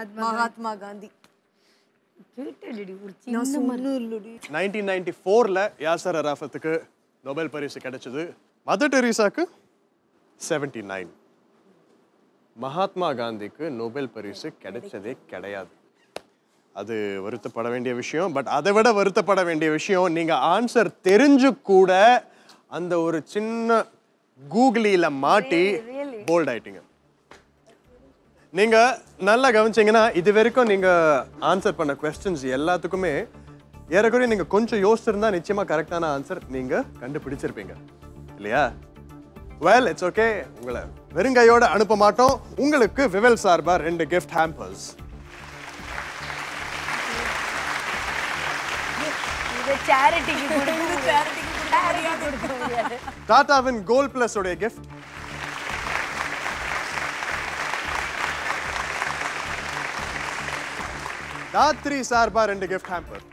மகாத்மா காந்தி கேட்டடி ஒரு நான் சின்ன சொன்னேன்லடி. நைன்டீன் நைன்டி ஃபோரில் யாசர் அராஃபத்துக்கு நோபல் பரிசு கிடைச்சது மதர் டெரீசாக்கு செவன்டி நைன் மகாத்மா காந்திக்கு நோபல் பரிசு கிடைச்சதே கிடையாது அது வருத்தப்பட வேண்டிய விஷயம் பட் அதை விட வருத்தப்பட வேண்டிய விஷயம் நீங்க ஆன்சர் தெரிஞ்சு கூட அந்த ஒரு சின்ன கூகுளில மாட்டி போல்ட் ஆயிட்டீங்க நீங்க நல்லா கவனிச்சீங்கன்னா இது வரைக்கும் நீங்க ஆன்சர் பண்ண கொஸ்டின்ஸ் எல்லாத்துக்குமே ஏறக்குறைய நீங்க கொஞ்சம் யோசிச்சிருந்தா நிச்சயமா கரெக்டான ஆன்சர் நீங்க கண்டுபிடிச்சிருப்பீங்க இல்லையா வெல் இட்ஸ் ஓகே உங்களை வெறுங்கையோட அனுப்ப மாட்டோம் உங்களுக்கு விவல் சார்பா ரெண்டு கிஃப்ட் ஹேம்பர்ஸ் இதை சேரிட்டிக்கு கொடுத்து சேரிட்டிக்கு கொடுக்க முடியாது டாடாவின் கோல் பிளஸ் உடைய கிஃப்ட் ராத்திரி சார்பா ரெண்டு கிஃப்ட் ஹேம்பர்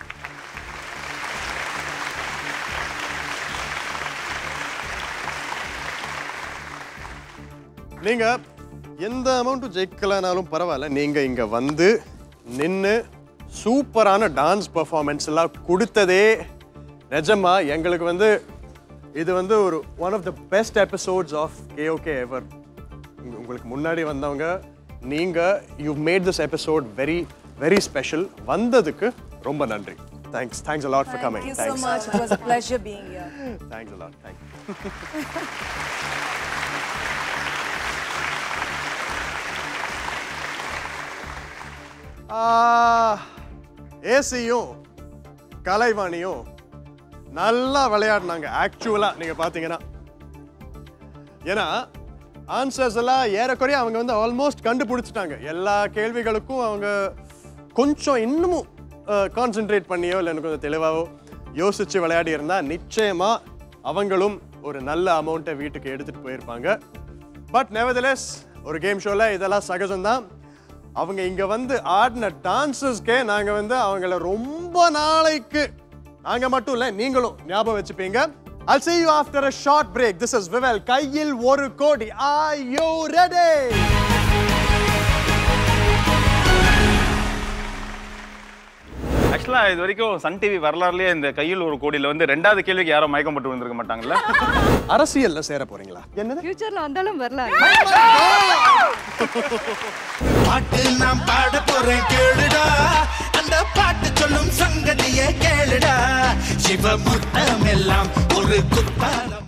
நீங்க எந்த அமௌண்ட்டும் ஜெயிக்கலனாலும் பரவாயில்ல நீங்க இங்க வந்து நின்னு சூப்பரான டான்ஸ் பெர்ஃபார்மன்ஸ் எல்லாம் கொடுத்ததே நிஜமா எங்களுக்கு வந்து இது வந்து ஒரு one of the best episodes of KOK ever உங்களுக்கு முன்னாடி வந்தவங்க நீங்க you made this episode very very special வந்ததுக்கு ரொம்ப நன்றி thanks thanks a lot for coming Thank you so thanks much. It was a pleasure being here. Thanks a lot thank ஏசியும் கலைவாணியும் நல்லா விளையாடினாங்க ஆக்சுவலா நீங்க பாத்தீங்கன்னா ஏன்னா ஆன்சர்ஸ் எல்லாம் ஏறக்குறைய அவங்க வந்து ஆல்மோஸ்ட் கண்டுபிடிச்சிட்டாங்க எல்லா கேள்விகளுக்கும் அவங்க கொஞ்சம் இன்னமும் கான்சென்ட்ரேட் பண்ணியோ இல்லை எனக்கு கொஞ்சம் தெளிவாகவோ யோசிச்சு விளையாடி இருந்தா நிச்சயமா அவங்களும் ஒரு நல்ல அமௌண்ட்டை வீட்டுக்கு எடுத்துட்டு போயிருப்பாங்க பட் நெவர்தலெஸ் ஒரு கேம் ஷோல இதெல்லாம் சகஜம்தான் அவங்க இங்க வந்து ஆடின டான்சஸ்க்கே நாங்க வந்து அவங்கள ரொம்ப நாளைக்கு நாங்க மட்டும் இல்ல நீங்களும் ஞாபகம் வச்சுப்பீங்க I'll see you after a short break. This is Vivel. கையில் ஒரு கோடி. Are you ready? ஆக்சுவலா இது வரைக்கும் சன் டிவி வரலாறுலயே இந்த கையில் ஒரு கோடியில வந்து ரெண்டாவது கேள்விக்கு யாரும் மயக்கம் போட்டு வந்திருக்க மாட்டாங்கல்ல அரசியல்ல சேர போறீங்களா என்னது ஃபியூச்சர்ல வந்தாலும் வரலாம் பாட்டு நான் பாட போறேன் கேளுடா அந்த பாட்டு சொல்லும் சங்கதியை கேளுடா சிவமுத்தம் எல்லாம் ஒரு Kuttalam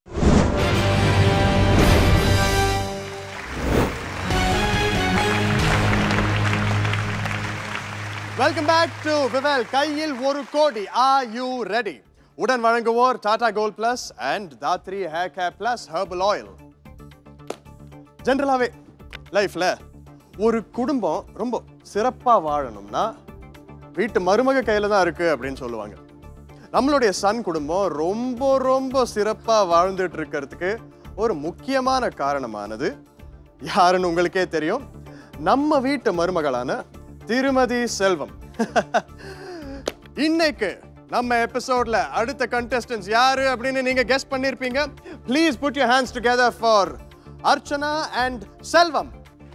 welcome back to Vivel Kaiyil Oru Kodi are you ready உடன் வழங்குவோர் Tata gold plus and Dhathri hair care plus herbal oil ஜென்ரலாகவே லைஃப்ல ஒரு குடும்பம் ரொம்ப சிறப்பா வாழணும்னா வீட்டு மருமக கையில தான் இருக்கு அப்படின்னு சொல்லுவாங்க நம்மளுடைய சன் குடும்பம் ரொம்ப ரொம்ப சிறப்பா வாழ்ந்துட்டு இருக்கிறதுக்கு ஒரு முக்கியமான காரணமானது யாருன்னு உங்களுக்கே தெரியும் நம்ம வீட்டு மருமகளான திருமதி செல்வம் இன்னைக்கு நம்ம எபிசோட்ல அடுத்த கண்டெஸ்டன்ஸ் யாரு அப்படின்னு நீங்க கெஸ் பண்ணிருப்பீங்க please put your hands together for Archana and Selvam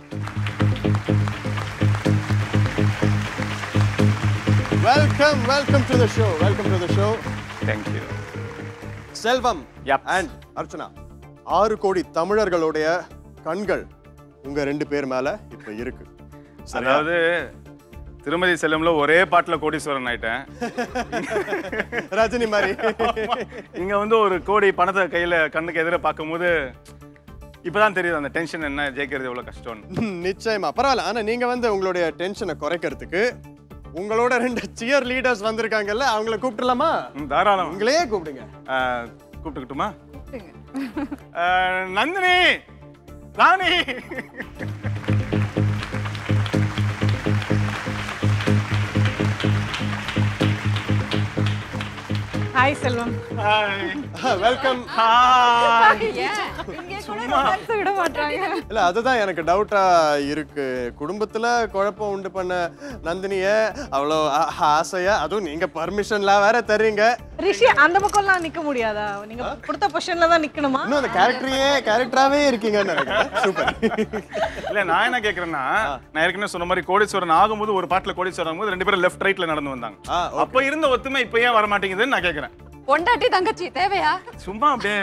welcome welcome to the show welcome to the show thank you Selvam Yep. And Archana ஆறு கோடி தமிழர்களுடைய கண்கள் உங்க ரெண்டு பேர் மேல இப்ப இருக்கு சரியா? அதாவது திருமதி செல்வம்ல ஒரே பாட்டுல கோடீஸ்வரன் ஆயிட்டேன் ரஜினி மாதிரி இங்க வந்து ஒரு கோடி பணத்தை கையில கண்ணுக்கு எதிர பார்க்கும்போது இப்பதான் தெரியுது அந்த டென்ஷன் என்ன ஜெயிக்கிறது எவ்வளவு கஷ்டம்னு ம், நிச்சயமா பரவாயில்ல ஆனா நீங்க வந்து உங்களுடைய டென்ஷனை குறைக்கிறதுக்கு உங்களோட ரெண்டு சியர் லீடர்ஸ் வந்திருக்காங்கல்ல அவங்கள கூப்பிட்டுலாமா ம், தாராளம் உங்களே கூப்பிடுங்க ஆஹ், கூப்பிட்டுக்கிட்டுமா ஆஹ், Nandini Rani hi Selvam welcome hi romance விட மாட்டாங்க இல்ல அதுதான் எனக்கு டவுட்டா இருக்கு குடும்பத்துல குழப்பம் உண்டு பண்ண நந்தினிய அவ்வளோ ஆ- ஆசையா அதுவும் நீங்க பர்மிஷன்லாம் வேற தர்றீங்க ரிஷி அந்த பக்கம்லாம் நிக்க முடியாதா நீங்க கொடுத்த பொசிஷன்ல தான் நிக்கணுமா இன்னும் அந்த கேரக்டரையே கேரக்டராவே இருக்கீங்கன்னு நினைக்கிறேன் சூப்பர் இல்ல நான் என்ன கேக்குறேன்னா நான் ஏற்கனவே சொன்ன மாதிரி கோடீஸ்வரன் ஆகும்போது ஒரு பாட்டுல கோடீஸ்வரன் ஆகும்போது ரெண்டு பேரும் லெஃப்ட் ரைட்ல நடந்து வந்தாங்க ஆ, அப்ப இருந்த ஒத்துமை இப்ப ஏன் வர மாட்டேங்குதுன்னு நான் கேக்குறேன் பொண்டாட்டி தங்கச்சி தேவையா சும்மா அப்படியே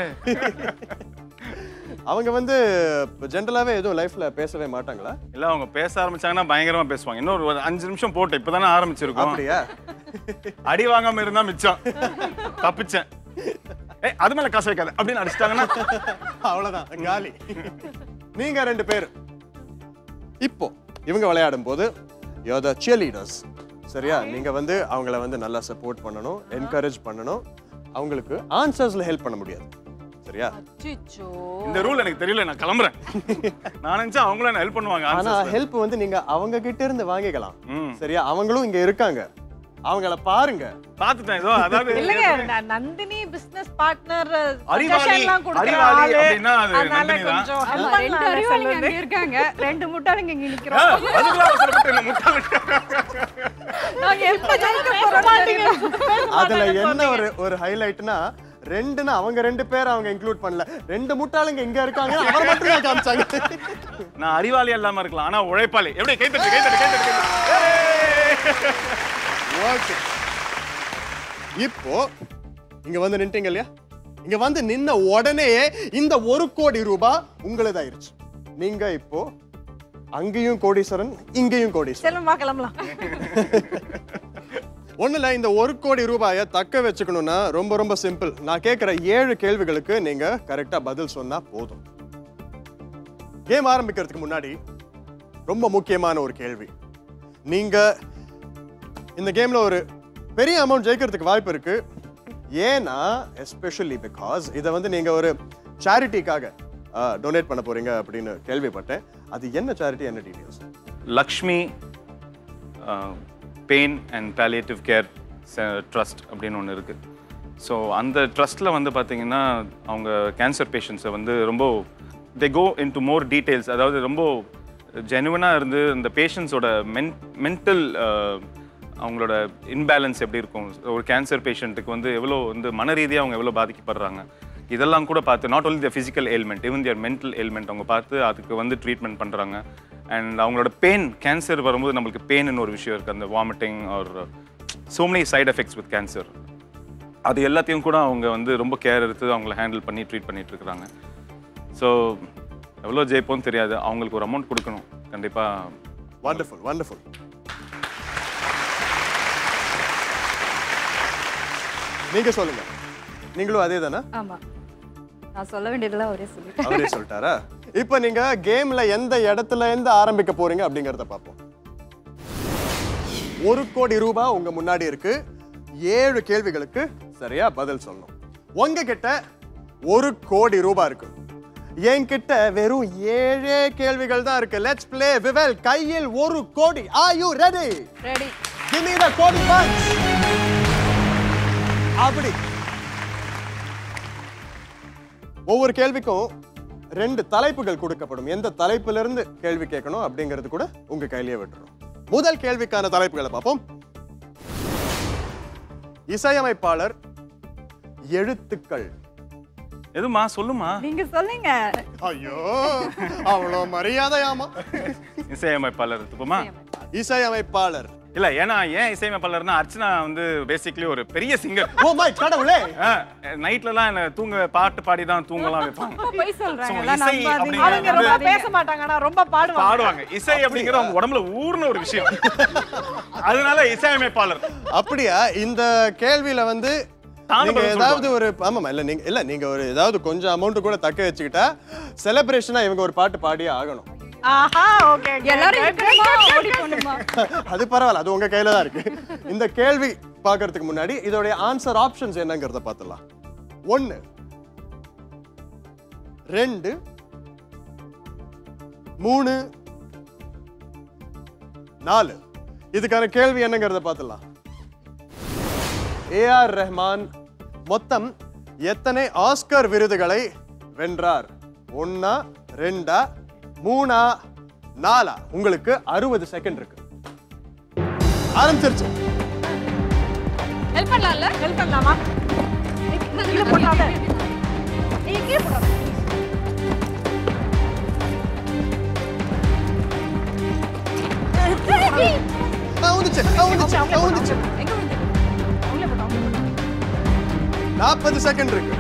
அவங்க வந்து ஜென்ரலாவே எதுவும் லைஃப்ல பேசவே மாட்டாங்களா இல்ல அவங்க பேச ஆரம்பிச்சாங்கன்னா பயங்கரமா பேசுவாங்க இன்னொரு ஒரு அஞ்சு நிமிஷம் போட்டு இப்பதானே ஆரம்பிச்சிருக்கோம் அப்படியா அடி வாங்காம இருந்தா மிச்சம் தப்பிச்சேன் ஏய் அது மேல காசு வைக்காத அப்படின்னு அடிச்சிட்டாங்கன்னா அவ்வளவுதான் காலி நீங்க ரெண்டு பேர் இப்போ இவங்க விளையாடும் போது யோ த லீடர்ஸ் சரியா நீங்க வந்து அவங்கள வந்து நல்லா சப்போர்ட் பண்ணணும் என்கரேஜ் பண்ணணும் அவங்களுக்கு ஆன்சர்ஸ்ல ஹெல்ப் பண்ண முடியாது சரியா அச்சோ இந்த ரூல் எனக்கு தெரியல நான் கிளம்புறேன் நான் நினைச்சா அவங்களும் என்ன ஹெல்ப் பண்ணுவாங்க ஆனா answers ல. ஹெல்ப் வந்து நீங்க அவங்க கிட்ட இருந்து வாங்கிக்கலாம் ம். சரியா அவங்களும் இங்க இருக்காங்க அவங்கள பாருங்க பாத்துட்டேன் ஏதோ அதாவது இல்லங்க ந- நந்தினி பிசினஸ் பார்ட்னர் அறிவாளி, எல்லாம் கொடுக்குற அறிவாளி ஆளு அப்படின்னா அது அதனால நந்தினி தான். கொஞ்சம் help ஆமா, ரெண்டு பண்ணலாம்ல அறிவாளிங்க சொல்லுது. அங்க இருக்காங்க ரெண்டு முட்டாளுங்க இங்க ஆ, நிக்கிறோம் அதுக்கெல்லாம் அவசரப்பட்டு என்ன முட்டாள் நாங்க எப்ப ஜெயிக்க போறோம்னு தெரியல. அதுல என்ன ஒரு ஒரு ஹைலைட்னா ரெண்டுன்னு அவங்க ரெண்டு பேர் அவங்க இன்க்ளூட் பண்ணல ரெண்டு முட்டாளுங்க இங்க இருக்காங்க அவர் மட்டும் தான் காமிச்சாங்க நான் அறிவாளி இல்லாம இருக்கலாம் ஆனா உழைப்பாளி எப்படி கை தட்டு கை தட்டு கை தட்டு, கை தட்டு ஏய்! ஓகே இப்போ இங்க வந்து நின்ட்டீங்க இல்லையா இங்க வந்து நின்ன உடனே இந்த ஒரு கோடி ரூபாய் உங்களுதாயிருச்சு நீங்க இப்போ அங்கேயும் கோடீஸ்வரன் இங்கேயும் கோடீஸ்வரன் செல்லுமா கிளம்பலாம் ஒண்ணுல இந்த ஒரு கோடி ரூபாயை தக்க வச்சுக்கணும்னா ரொம்ப ரொம்ப சிம்பிள் நான் கேட்கிற ஏழு கேள்விகளுக்கு நீங்க கரெக்டா பதில் சொன்னா போதும் கேம் ஆரம்பிக்கிறதுக்கு முன்னாடி ரொம்ப முக்கியமான ஒரு கேள்வி நீங்க இந்த கேம்ல ஒரு பெரிய அமௌண்ட் ஜெயிக்கிறதுக்கு வாய்ப்பு இருக்கு ஏன்னா எஸ்பெஷலி பிகாஸ் இதை வந்து நீங்க ஒரு சேரிட்டிக்காக டொனேட் பண்ண போறீங்க அப்படின்னு கேள்விப்பட்டேன் அது என்ன சேரிட்டி என்ன details Lakshmi pain and palliative care trust அப்படின்னு ஒன்று இருக்குது ஸோ அந்த ட்ரஸ்ட்டில் வந்து பார்த்தீங்கன்னா அவங்க கேன்சர் பேஷண்ட்ஸை வந்து ரொம்ப தே கோ இன் டு மோர் டீட்டெயில்ஸ் அதாவது ரொம்ப ஜெனுவனாக இருந்து இந்த பேஷண்ட்ஸோட மென் மென்டல் அவங்களோட இன்பேலன்ஸ் எப்படி இருக்கும் ஒரு கேன்சர் பேஷண்ட்டுக்கு வந்து எவ்வளோ வந்து மன ரீதியாக அவங்க எவ்வளோ பாதிக்கப்படுறாங்க இதெல்லாம் கூட பார்த்து not only the physical ailment even their mental ailment அவங்க பார்த்து அதுக்கு வந்து ட்ரீட்மெண்ட் பண்ணுறாங்க அண்ட் அவங்களோட பெயின் கேன்சர் வரும்போது நம்மளுக்கு பெயின்னு ஒரு விஷயம் இருக்குது அந்த vomiting are so many side effects with cancer அது எல்லாத்தையும் கூட அவங்க வந்து ரொம்ப கேர் எடுத்து அவங்கள ஹேண்டில் பண்ணி ட்ரீட் பண்ணிட்டு இருக்காங்க ஸோ எவ்வளோ ஜெயிப்போன்னு தெரியாது அவங்களுக்கு ஒரு அமௌண்ட் கொடுக்கணும் கண்டிப்பாக வண்டர்ஃபுல் வண்டர்ஃபுல் நீங்க சொல்லுங்க நீங்களும் அதே தானே ஆமா நான் சொல்ல வேண்டியதெல்லாம் அவரே சொல்லிட்டேன் அவரே சொல்லிட்டாரா இப்போ நீங்க கேம்ல எந்த இடத்துல இருந்து ஆரம்பிக்க போறீங்க அப்படிங்கறத பார்ப்போம் ஒரு கோடி ரூபாய் உங்க முன்னாடி இருக்கு ஏழு கேள்விகளுக்கு சரியா பதில் சொல்லணும் உங்ககிட்ட ஒரு கோடி ரூபாய் இருக்கு என்கிட்ட வெறும் ஏழே கேள்விகள் தான் இருக்கு let's play விவல் Kaiyil Oru Kodi are you ready ready Give me the கோடி punch. அப்படி ஒவ்வொரு கேள்விக்கும் ரெண்டு தலைப்புகள் கொடுக்கப்படும் எந்த தலைப்புல இருந்து கேள்வி கேட்கணும் அப்படிங்கிறது கூட உங்க கையிலேயே விட்டுரும் முதல் கேள்விக்கான தலைப்புகளை பார்ப்போம் இசையமைப்பாளர் எழுத்துக்கள் எதுமா சொல்லுமா நீங்க சொல்லுங்க ஐயோ அவ்வளோ மரியாதையாமா இசையமைப்பாளர் துப்பமா இசையமைப்பாளர் இல்ல ஏன்னா ஏன் இசையமைப்பாளர்னா அர்ச்சனா வந்து பேசிக்கலி ஒரு பெரிய சிங்கர் ஓ மை கடவுளே நைட்லலாம் என்ன தூங்க பாட்டு பாடி தான் தூங்கலாம் வைப்பாங்க ரொம்ப பொய் சொல்றாங்க So, எல்லாம் இசை நம்பாதீங்க. அவங்க ரொம்ப பேச மாட்டாங்க ஆனா ரொம்ப பாடுவாங்க பாடுவாங்க இசை அப்படிங்கிறது அவங்க உடம்புல ஊர்ன ஒரு விஷயம் அதனால இசையமைப்பாளர் அப்படியா இந்த கேள்வியில வந்து தாங்க நீங்க பதில் ஏதாவது ஒரு ஆமாமா இல்ல நீங்க இல்ல நீங்க ஒரு ஏதாவது கொஞ்சம் அமௌண்ட் கூட தக்க வச்சுக்கிட்டா செலிப்ரேஷனா இவங்க ஒரு பாட்டு பாடியே ஆகணும் ஆஹா ஓகே எல்லாரும் இருக்கணுமா ஓடி போகணுமா அது பரவாயில்ல அது உங்க கையில தான் இருக்கு இந்த கேள்வி பார்க்கறதுக்கு முன்னாடி இதோடைய ஆன்சர் ஆப்ஷன்ஸ் என்னங்கறத பார்த்துடலாம் ஒன்னு ரெண்டு மூணு நாலு இதுக்கான கேள்வி என்னங்கறத பார்த்துடலாம் ஏஆர் ரஹ்மான் மொத்தம் எத்தனை ஆஸ்கர் விருதுகளை வென்றார் ஒன்னா ரெண்டா மூணா நாலா உங்களுக்கு அறுபது செகண்ட் இருக்கு ஆரம்பிச்சிருச்சு ஹெல்ப் பண்ணலாம்ல ஹெல்ப் பண்ணலாமா கீழே போட்டாத நீங்க கீழே போடாத ஆ, வந்துச்சு ஆ, வந்துச்சு ஆ, வந்துச்சு எங்க வந்து அவங்களே போட்டோம் அவங்களே போட்டோம் நாற்பது செகண்ட் இருக்கு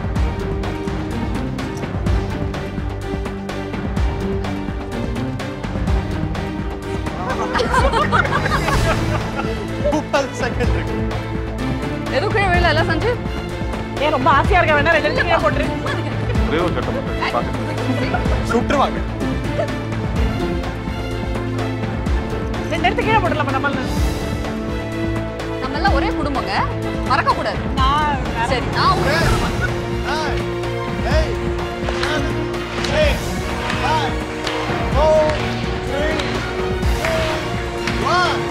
முப்பது செகண்ட் இருக்கு எதுவும் கீழே விழல எல்லாம் சஞ்சு ஏன் ரொம்ப ஆசையா இருக்க வேணா ரெண்டு கீழே போட்டுரு ஒரே ஒரு கட்டம் மட்டும் பார்க்க சுட்டுருவாங்க ரெண்டு எடுத்து கீழே போட்டுடலாம் நம்ம நம்ம எல்லாம் ஒரே குடும்பங்க மறக்க கூடாது நான் வேற சரி நான் உங்களுக்கு Nine, eight, seven, eight, five, four, three, two, one.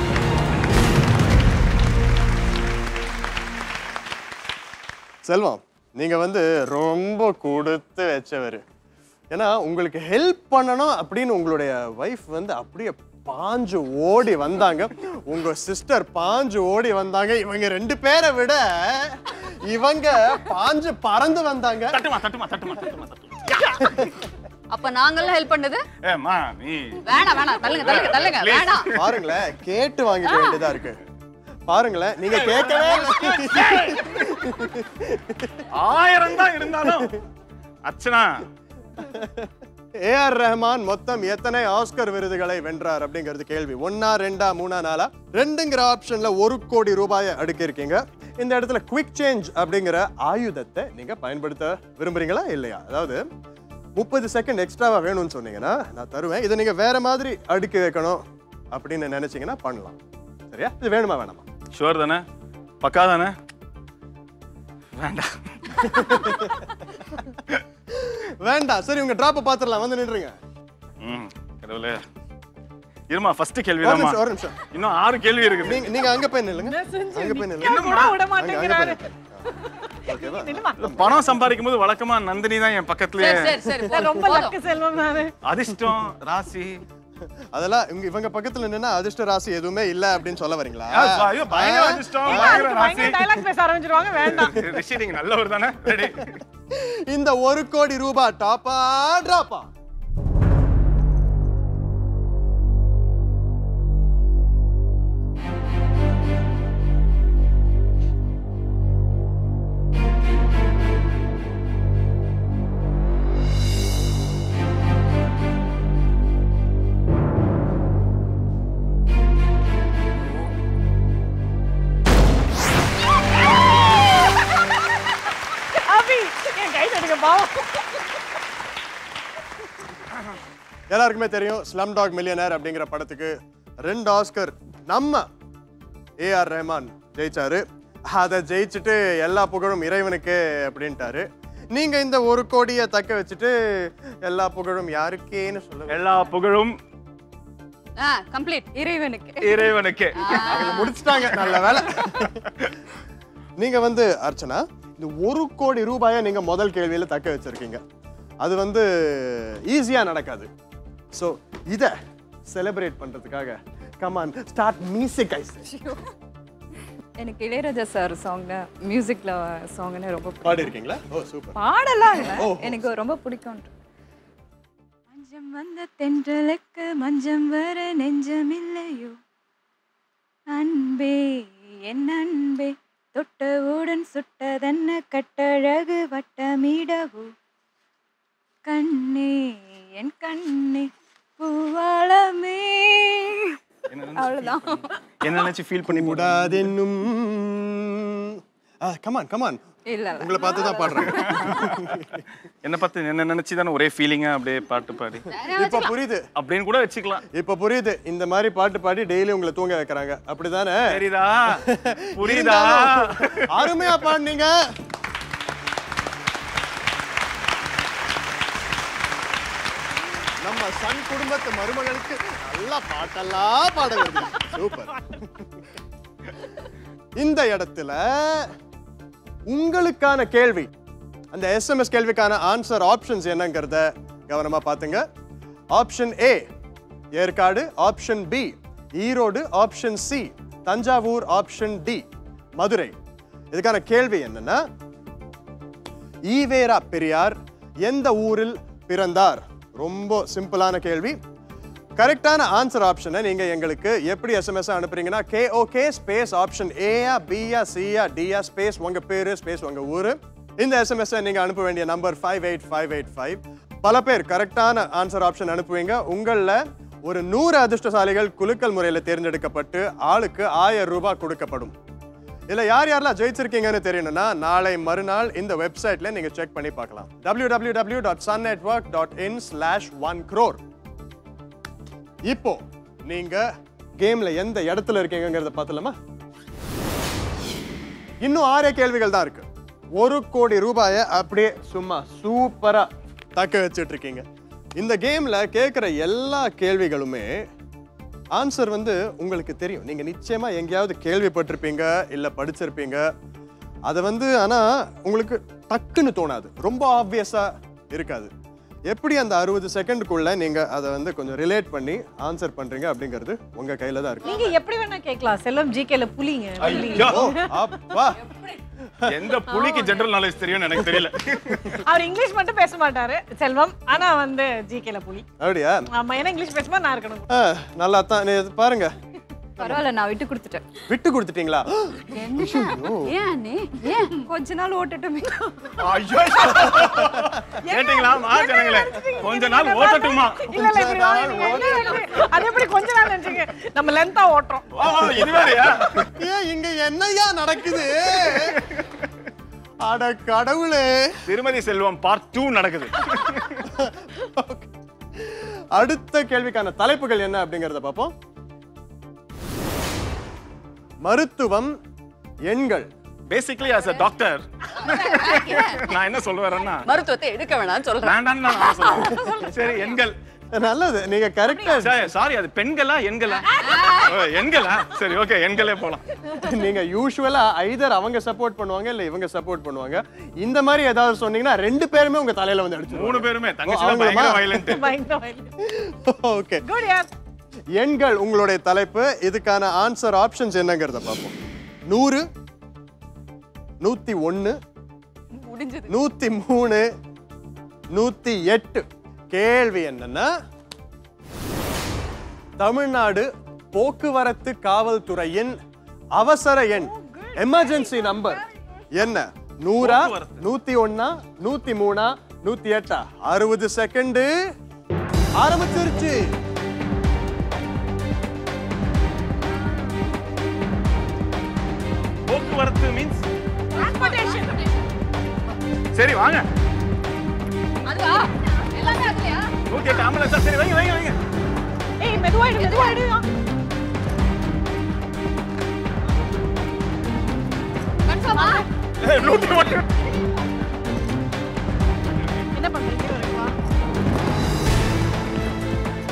செல்வம் நீங்க வந்து ரொம்ப கொடுத்து வச்சவர் ஏன்னா உங்களுக்கு ஹெல்ப் பண்ணணும் அப்படின்னு உங்களுடைய வைஃப் வந்து அப்படியே பாஞ்சு ஓடி வந்தாங்க உங்க சிஸ்டர் பாஞ்சு ஓடி வந்தாங்க இவங்க ரெண்டு பேரை விட இவங்க பாஞ்சு பறந்து வந்தாங்க தட்டுமா தட்டுமா தட்டுமா தட்டுமா தட்டுமா அப்ப நாங்கெல்லாம் ஹெல்ப் பண்ணது ஏம்மா நீ வேணாம் வேணாம் தள்ளுங்க தள்ளுங்க தள்ளுங்க வேணாம் பாருங்களேன் கேட்டு வாங்கிக்க வேண்டியதா இருக்கு பாருங்களேன் நீங்க கேட்கவே இல்லை. ஆயிரம் தான் இருந்தாலும் அர்ச்சனா ஏஆர் ரஹ்மான் மொத்தம் எத்தனை ஆஸ்கர் விருதுகளை வென்றார் அப்படிங்கிறது கேள்வி ஒன்னா ரெண்டா மூணா நாலா ரெண்டுங்கிற ஆப்ஷன்ல ஒரு கோடி ரூபாயை அடுக்கியிருக்கீங்க இந்த இடத்துல குவிக் சேஞ்ச் அப்படிங்கிற ஆயுதத்தை நீங்க பயன்படுத்த விரும்புறீங்களா இல்லையா அதாவது முப்பது செகண்ட் எக்ஸ்ட்ராவா வேணும்னு சொன்னீங்கன்னா நான் தருவேன் இதை நீங்க வேற மாதிரி அடுக்கி வைக்கணும் அப்படின்னு நினைச்சீங்கன்னா பண்ணலாம் சரியா இது வேணுமா வேணாமா ஷுவர் தானே பக்கா தானே வேண்டாம் வேண்டாம் சரி உங்க டிராப்பை பாத்துடலாம் வந்து நின்றுங்க ம் கடவுளே இருமா ஃபர்ஸ்ட் கேள்வி ஒரு தான்மா நிமிஷம் ஒரு நிமிஷம் இன்னும் ஆறு கேள்வி இருக்குது நீங்க நீங்க அங்க போய் நில்லுங்க அங்க போய் நில்லுங்க கூட விட அங்க- அங்க போய் மாட்டேங்கிறாரு நில்லுங்க. ஓகேவா நில்லுமா இல்ல, பணம் சம்பாதிக்கும் போது வழக்கமா நந்தினி தான் என் பக்கத்துலயே சரி சரி சரி நான் போதும், ரொம்ப போதும். லக்கு செல்வம் நானு அதிர்ஷ்டம் ராசி அதெல்லாம் இவங்க இவங்க பக்கத்துல நின்னா அதிர்ஷ்ட ராசி எதுவுமே இல்ல அப்படின்னு சொல்ல வரீங்களா ஐயோ பயங்கர அதிர்ஷ்டம் ஏங்க, பயங்கர அதுக்கு ராசி பயங்கர டைலாக் பேச ஆரம்பிச்சிருவாங்க வேண்டாம் ரிஷி நீங்க நல்லவர் தானே ரெடி இந்த ஒரு கோடி ரூபாய் டாப்பா டிராப்பா அபி என் கை தடுக்க பாவம் எல்லாருக்குமே தெரியும் ஸ்லம் டாக் மில்லியனர் அப்படிங்கிற படத்துக்கு ரெண்டு ஆஸ்கர் நம்ம ஏஆர் ரஹ்மான் ஜெயிச்சாரு அதை ஜெயிச்சுட்டு எல்லா புகழும் இறைவனுக்கே அப்படின்ட்டாரு நீங்க இந்த ஒரு கோடியை தக்க வச்சுட்டு எல்லா புகழும் யாருக்கேன்னு சொல்ல எல்லா புகழும் ஆ கம்ப்ளீட் இறைவனுக்கு இறைவனுக்கே அவங்க முடிச்சிட்டாங்க நல்ல வேலை நீங்க வந்து அர்ச்சனா இந்த ஒரு கோடி ரூபாயை நீங்க முதல் கேள்வியில தக்க வச்சிருக்கீங்க அது வந்து ஈஸியா நடக்காது ஸோ இதை செலிப்ரேட் பண்றதுக்காக கமான் ஸ்டார்ட் மியூசிக் ஐஸ் எனக்கு இளையராஜா சார் சாங்ல மியூசிக்ல சாங்னு ரொம்ப பிடிக்கும். பாடி இருக்கீங்களா ஓ சூப்பர் பாடலாம் இல்ல. ஓ. எனக்கு ரொம்ப பிடிக்கும் மஞ்சம் வந்த தென்றலுக்கு மஞ்சம் வர நெஞ்சமில்லையோ அன்பே என் அன்பே தொட்டவுடன் சுட்டதன்ன கட்டழகு வட்டமிடவோ கண்ணே என் கண்ணே பூவாளமே அவ்வளவுதான் என்ன நினைச்சு ஃபீல் பண்ணி போட கூடாதென்னும் கமான் கமான் இல்ல இல்ல உங்களை பார்த்து தான் பாடுறேன் என்ன பார்த்து என்ன நினைச்சு தானே ஒரே ஃபீலிங்கா அப்படியே பாட்டு பாடி இப்போ புரியுது அப்படின்னு கூட வச்சுக்கலாம் இப்போ புரியுது இந்த மாதிரி பாட்டு பாடி டெய்லி உங்களை தூங்க வைக்கிறாங்க அப்படிதானே தெரியுதா புரியுதா இருந்தாலும் அருமையா பாடுனீங்க நம்ம சன் குடும்பத்து மருமகளுக்கு நல்லா பாட்டெல்லாம் பாட வருது சூப்பர் இந்த இடத்துல உங்களுக்கான கேள்வி அந்த எஸ்எம்எஸ் கேள்விக்கான ஆன்சர் ஆப்ஷன்ஸ் என்னங்கிறத கவனமா பாத்துங்க option A Yercaud option B Erode option C Thanjavur option D Madurai இதுக்கான கேள்வி என்னன்னா ஈவேரா பெரியார் எந்த ஊரில் பிறந்தார் ரொம்ப சிம்பிளான கேள்வி கரெக்டான ஆன்சர் ஆப்ஷனை நீங்க எங்களுக்கு எப்படி எஸ்எம்எஸ் அனுப்புறீங்கன்னா கே ஓகே ஸ்பேஸ் ஆப்ஷன் ஏயா பியா சியா டியா ஸ்பேஸ் உங்க பேரு ஸ்பேஸ் உங்க ஊரு இந்த எஸ்எம்எஸ் நீங்க அனுப்ப வேண்டிய number five eight five eight five பல பேர் கரெக்டான ஆன்சர் ஆப்ஷன் அனுப்புவீங்க உங்களில் ஒரு நூறு அதிர்ஷ்டசாலிகள் குலுக்கல் முறையில் தேர்ந்தெடுக்கப்பட்டு ஆளுக்கு ஆயிரம் ரூபாய் கொடுக்கப்படும் இதுல யார் யாரெல்லாம் ஜெயிச்சிருக்கீங்கன்னு தெரியணும்னா நாளை மறுநாள் இந்த வெப்சைட்ல நீங்க செக் பண்ணி பார்க்கலாம் www.sunnetwork.in dot Sun network dot in slash one crore இப்போ நீங்க கேம்ல எந்த இடத்துல இருக்கீங்கங்கிறத பார்த்தலாமா இன்னும் ஆறே கேள்விகள் தான் இருக்கு ஒரு கோடி ரூபாயை அப்படியே சும்மா சூப்பரா தக்க வச்சிட்டு இருக்கீங்க இந்த கேம்ல கேட்குற எல்லா கேள்விகளுமே ஆன்சர் வந்து உங்களுக்கு தெரியும் நீங்க நிச்சயமா எங்கேயாவது கேள்விப்பட்டிருப்பீங்க இல்ல படிச்சிருப்பீங்க அது வந்து ஆனா உங்களுக்கு டக்குன்னு தோணாது ரொம்ப ஆப்வியஸா இருக்காது எப்படி அந்த அறுபது செகண்டுக்குள்ள நீங்க அதை வந்து கொஞ்சம் ரிலேட் பண்ணி ஆன்சர் பண்றீங்க அப்படிங்கிறது உங்க கையில தான் இருக்கு நீங்க எப்படி வேணா கேட்கலாம் செல்லம் ஜிகேல புலிங்க புலி. ஓ அப்பா எந்த புலிக்கு ஜெனரல் நாலேஜ் தெரியும்னு எனக்கு தெரியல அவர் இங்கிலீஷ் மட்டும் பேச மாட்டாரு செல்வம் ஆனா வந்து ஜிகேல புலி அப்படியா ஆமா ஏன்னா இங்கிலீஷ் பேசுமா நான் இருக்கணும் ஆ, நல்லா தான் நீ இது பாருங்க பரவாயில்ல நான் விட்டு கொடுத்துட்டேன் விட்டு கொடுத்துட்டீங்களா ஏன் நீ ஏன் கொஞ்ச நாள் ஓட்டட்டுமே ஐயோ கேட்டீங்களா மா ஜனங்களே கொஞ்ச நாள் ஓட்டட்டுமா இல்ல இல்ல இப்படி வாங்க, நீங்க என்ன நினைச்சீங்க? அது எப்படி கொஞ்ச நாள் நினைச்சீங்க நம்ம லென்த்தா ஓட்டுறோம் ஓ, இது வேறயா ஏன் இங்க என்னய்யா நடக்குது அட கடவுளே திருமதி செல்வம் பார்ட் டூ நடக்குது அடுத்த கேள்விக்கான தலைப்புகள் என்ன அப்படிங்கறத பார்ப்போம் மருத்துவம் எண்கள் பேசிக்கலி as a டாக்டர் நான் என்ன சொல்ல வரேன்னா மருத்துவத்தை எடுக்க வேணாம்னு சொல்றேன் வேண்டாம்னு நான் சொல்றேன் சரி எண்கள் நல்லது நீங்க கரெக்டா சாரி அது பெண்களா எண்களா ஓ, எண்களா சரி ஓகே எண்களே போலாம் நீங்க யூஸ்வலா ஐதர் அவங்க சப்போர்ட் பண்ணுவாங்க இல்ல இவங்க சப்போர்ட் பண்ணுவாங்க இந்த மாதிரி ஏதாவது சொன்னீங்கன்னா ரெண்டு பேருமே உங்க தலையில வந்து அடிச்சிருவாங்க மூணு பேருமே தங்கச்சி அவங்களுமா? பயங்கர வயலண்ட் பயங்கர violent. ஓகே Good யார் எண்கள் உங்களுடைய தலைப்பு இதுக்கான ஆன்சர் ஆப்ஷன்ஸ் என்னங்கிறத பார்ப்போம் நூறு நூத்தி ஒன்னு முடிஞ்சது நூத்தி மூணு நூத்தி எட்டு கேள்வி என்னன்னா தமிழ்நாடு போக்குவரத்து காவல்துறையின் அவசர எண் எமர்ஜென்சி நம்பர் என்ன நூறா நூத்தி ஒன்னா நூத்தி மூணா நூத்தி எட்டா அறுபது செகண்ட் ஆரம்பிச்சிருச்சு போக்குவரத்து மீன்ஸ் சரி வாங்க அதுவா எல்லாமே அதுலயா ஓகே ஆம்புலன்ஸ் சரி வைங்க வைங்க வைங்க ஏய் மெதுவாயிடு மெதுவாயிடு கன்ஃபார்மா ஏய், நூத்தி ஒண்ணு. என்ன பண்றீங்க வரைக்கும்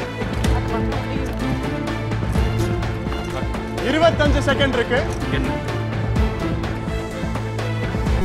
இருபத்தஞ்சு செகண்ட் இருக்கு என்ன?